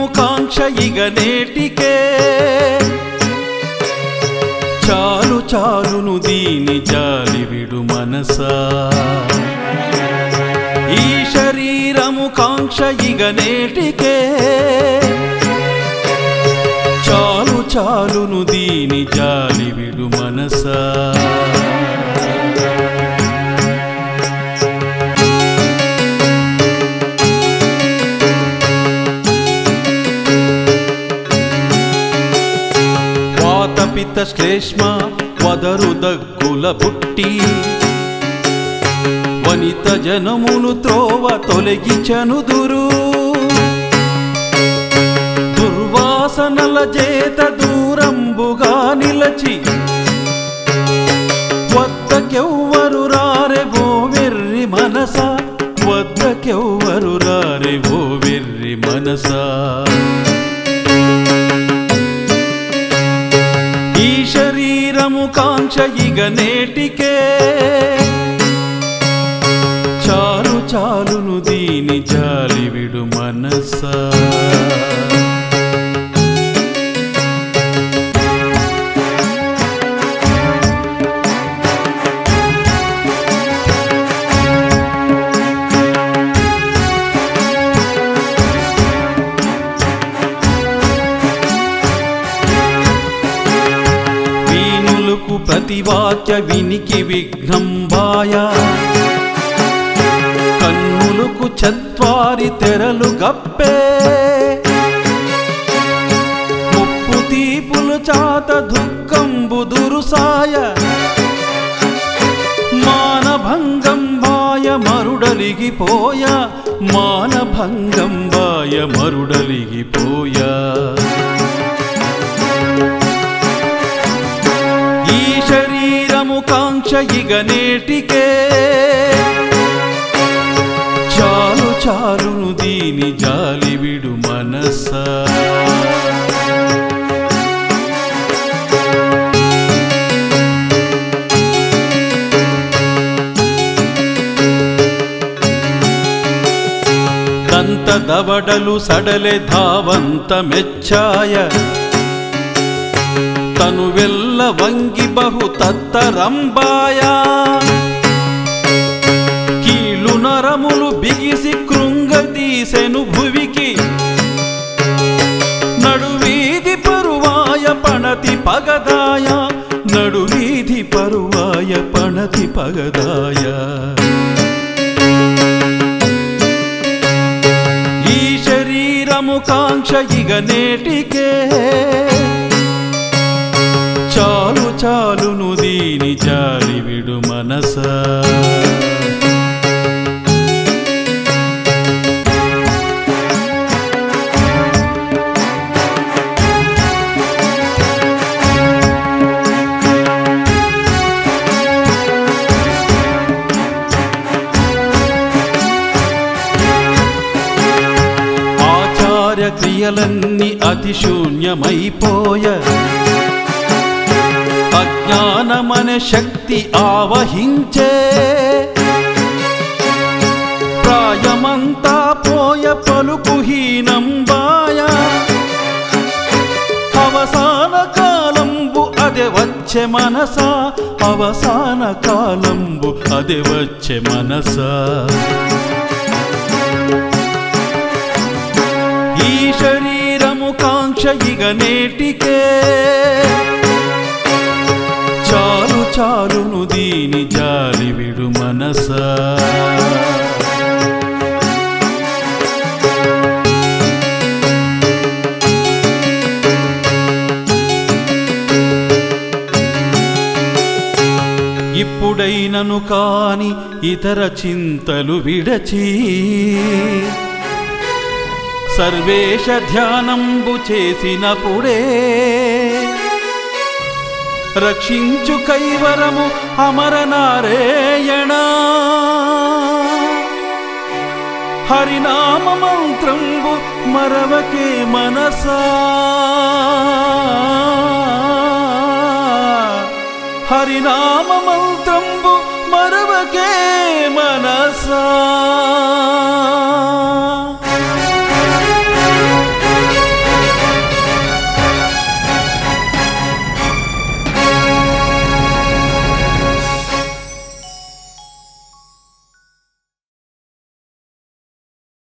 కాంక్ష ఇగ నేటికే చాలు చాలును దీని జాలి విడు మనసా ఈ శరీరము కాంక్ష ఇగ నేటికే చాలు చాలును దీని జాలి విడు మనసా వాతపిత శ్లేష్మ వదరు దగ్గుల బుట్టి వనిత జనములు త్రోవ తొలగి చనుదురు దుర్వాసనల చేత దూరంబుగా నిలచి వద్దకెవ్వరు రారే ఓ వెర్రి మనస వద్దకెవ్వరు రారే ఓ వెర్రి మనసా ఈ శరీరము కాంక్ష ఇగ నేటికే చాలు చాలును దీని జాలి విడు మనసా వీణులకు ప్రతివాక్య వినికి విఘ్నంబాయ కన్నులకు చత్వారి తెరలు గప్పే ముప్పు తీపులు చాత దుఃఖంబు దురుసాయ మానభంగం బాయ మరుడలిగిపోయ మానభంగం బాయ మరుడలిగిపోయా ఈ శరీరము కాంక్ష ఇగ నేటికే చాలు చాలును దీని జాలి విడు మనసా దంత దవడలు సడలె ధావంత మెచ్చాయ తను వెల్ల వంగి బహు తత్తరంబాయ కీళ్ళు నరములు బిగిసి కృంగదీసెను భువికి నడువీధి పరువాయ పణతి పగదాయ నడువీధి పరువాయ పణతి పగదాయ ఈ శరీరము కాంక్ష ఇగ నేటికే చాలు చాలును దీని జాలి విడు మనసా ఆచార్య క్రియలన్నీ అతి శూన్యమైపోయ అజ్ఞానమనే శక్తి ఆవహించే ప్రాయమంతా పోయ పలుకుహీనంబాయ అవసాన కాలంబు అదే వచ్చే మనసా అవసాన కాలంబు అదే వచ్చే మనసా ఈ శరీరము కాంక్ష ఇగ నేటికే చాలు చాలును దీని జాలి విడు మనసా ఇప్పుడైనను కాని ఇతర చింతలు విడచి సర్వేశ ధ్యానంబు చేసినప్పుడే రక్షించు కైవరము అమర నారాయణ హరినామ మంత్రంబు మరవకే మనసా హరినామ మంత్రంబు మరవకే మనసా